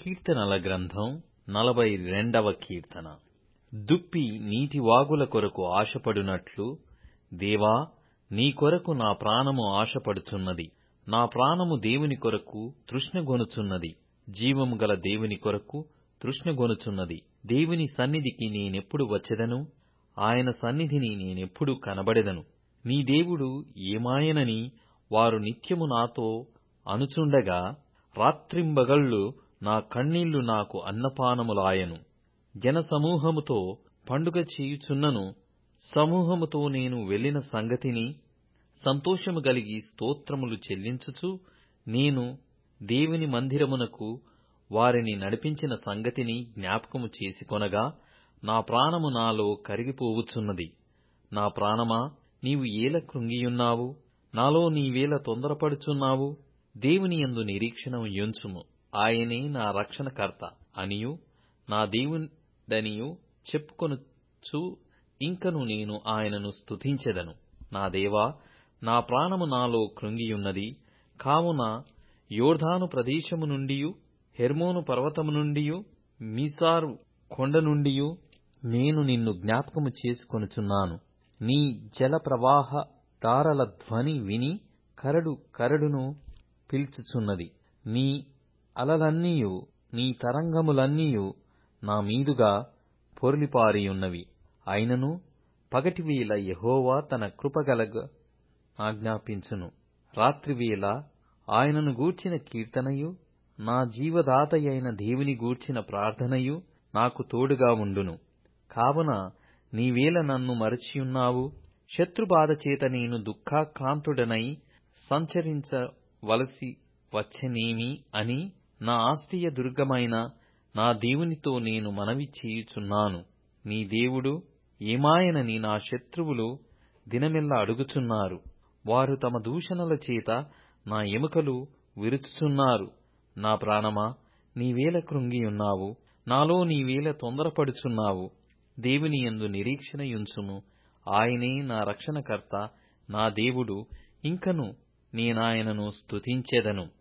కీర్తనల గ్రంథం నలభై రెండవ కీర్తన దుప్పి నీటివాగుల కొరకు ఆశపడునట్లు దేవా నీ కొరకు నా ప్రాణము ఆశపడుచున్నది నా ప్రాణము దేవుని కొరకు తృష్ణగొనుచున్నది జీవము గల దేవుని కొరకు తృష్ణగొనుచున్నది దేవుని సన్నిధికి నేనెప్పుడు వచ్చెదను ఆయన సన్నిధిని నేనెప్పుడు కనబడెదను నీ దేవుడు ఏమాయనని వారు నిత్యము నాతో అనుచుండగా రాత్రింబగళ్ళు నా కన్నీళ్లు నాకు అన్నపానములాయెను జనసమూహముతో పండుగ చేయుచున్నను సమూహముతో నేను వెళ్ళిన సంగతిని సంతోషము గలిగి స్తోత్రములు చెల్లించుచు నేను దేవుని మందిరమునకు వారిని నడిపించిన సంగతిని జ్ఞాపకము చేసుకొనగా నా ప్రాణము నాలో కరిగిపోవుచున్నది నా ప్రాణమా నీవు ఏల కృంగియున్నావు నాలో నీవేల తొందరపడుచున్నావు దేవుని యందు నిరీక్షణ ఉంచుము ఆయనే నా రక్షణకర్త అనియు నా దేవుడనియు చెప్పుకొనుచు ఇంకను నేను ఆయనను స్తుతించెదను నా దేవా నా ప్రాణము నాలో కృంగియున్నది కావున యోర్దాను ప్రదేశము నుండియు హెర్మోను పర్వతము నుండియు మీసారు కొండ నుండియు నేను నిన్ను జ్ఞాపకము చేసుకొనుచున్నాను నీ జల ప్రవాహ దారల ధ్వని విని కరడు కరడును పిల్చుచున్నది నీ అలలన్నీయు నీ తరంగములన్నీయు నా మీదుగా పొర్లిపారియున్నవి అయినను పగటివేళ యెహోవా తన కృపగలగ ఆజ్ఞాపించును రాత్రివేళ ఆయనను గూర్చిన కీర్తనయు నా జీవదాతయైన దేవుని గూర్చిన ప్రార్థనయు నాకు తోడుగా ఉండును కావున నీవేల నన్ను మరచియున్నావు శత్రుబాధ చేత నేను దుఃఖాక్రాంతుడనై సంచరించవలసి వచ్చెనేమి అని నా ఆశ్రయ దుర్గమైన నా దేవునితో నేను మనవి చేయుచున్నాను నీ దేవుడు ఏమాయనని నా శత్రువులు దినమెల్లా అడుగుచున్నారు వారు తమ దూషణల చేత నా ఎముకలు విరుచుచున్నారు నా ప్రాణమా నీవేల కృంగియున్నావు నాలో నీవేల తొందరపడుచున్నావు దేవుని యందు నిరీక్షణ యుంచుము ఆయనే నా రక్షణకర్త నా దేవుడు ఇంకను నేనాయనను స్తుతించెదను